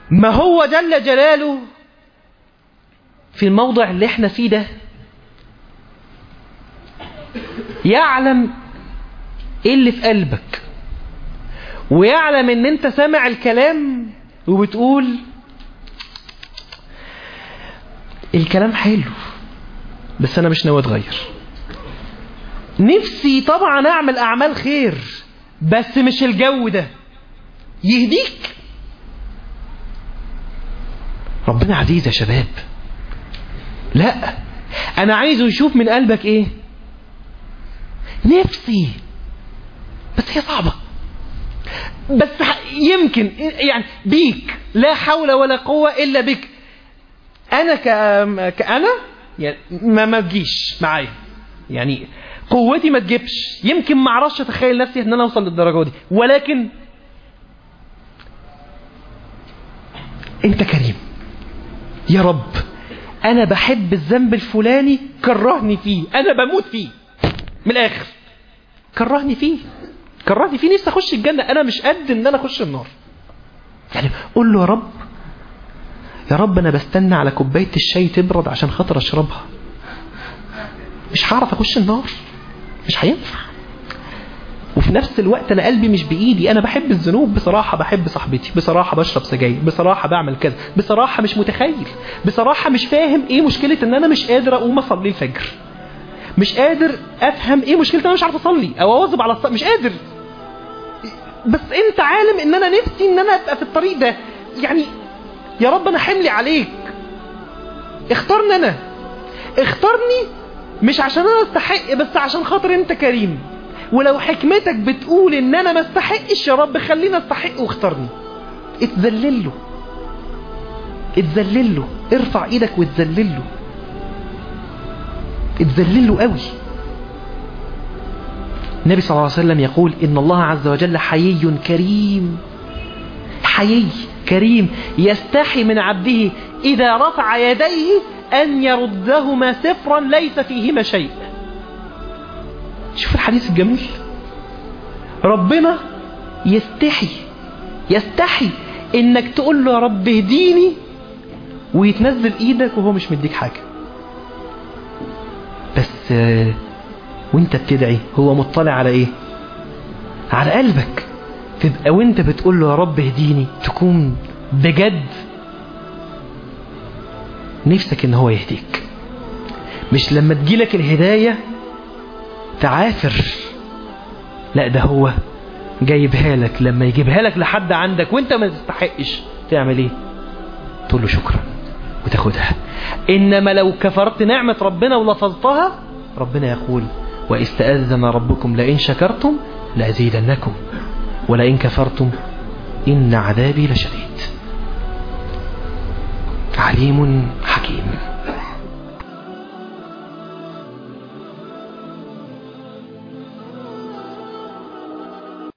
ما هو جل جلاله في الموضع اللي احنا فيه ده يعلم ايه اللي في قلبك ويعلم ان انت سامع الكلام وبتقول الكلام حلو بس انا مش ناوي اتغير نفسي طبعا اعمل اعمال خير بس مش الجو ده يهديك ربنا عزيز يا شباب لا انا عايزه يشوف من قلبك ايه نفسي بس هي صعبة بس يمكن يعني بيك لا حول ولا قوة إلا بك أنا ك... كأنا يعني ما ما تجيش معايا يعني قوتي ما تجيبش يمكن ما اعرفش اتخيل نفسي ان انا اوصل للدرجه دي ولكن انت كريم يا رب انا بحب الذنب الفلاني كرهني فيه انا بموت فيه من الاخر كرهني فيه كرهني فيه نفسي اخش الجنه انا مش قد ان انا اخش النار يعني قول له يا رب يا رب انا بستنى على كوبايه الشاي تبرد عشان خاطر اشربها مش هعرف اخش النار مش هينفع وفي نفس الوقت انا قلبي مش بايدي انا بحب الذنوب بصراحه بحب صاحبتي بصراحه بشرب سجاير بصراحه بعمل كذا بصراحه مش متخيل بصراحه مش فاهم ايه مشكله ان انا مش قادر اقوم اصلي الفجر مش قادر افهم ايه مشكله ان انا مش عارف اصلي او اواظب على الصلاه مش قادر بس انت عالم ان انا نفسي ان انا ابقى في الطريق ده يعني يا رب انا حملي عليك اختارني انا اختارني مش عشان انا استحق بس عشان خاطر انت كريم ولو حكمتك بتقول ان انا ما استحقش يا رب خلينا استحق واختارني اتذلل له اتذلل له ارفع ايدك واتذلل له اتذلل له قوي النبي صلى الله عليه وسلم يقول ان الله عز وجل حيي كريم حيي كريم يستحي من عبده اذا رفع يديه أن يردهما صفرا ليس فيهما شيء شوف الحديث الجميل ربنا يستحي يستحي انك تقول له يا رب اهديني ويتنزل ايدك وهو مش مديك حاجة بس وانت بتدعي هو مطلع على ايه على قلبك تبقى وانت بتقول له يا رب اهديني تكون بجد نفسك ان هو يهديك مش لما تجيلك الهداية تعافر لا ده هو جايبها لك لما يجيبها لك لحد عندك وانت ما تستحقش تعمل ايه تقول له شكرا وتاخدها انما لو كفرت نعمة ربنا ولفظتها ربنا يقول واستأذن ربكم لئن شكرتم لأزيدنكم ولئن كفرتم إن عذابي لشديد عليم حكيم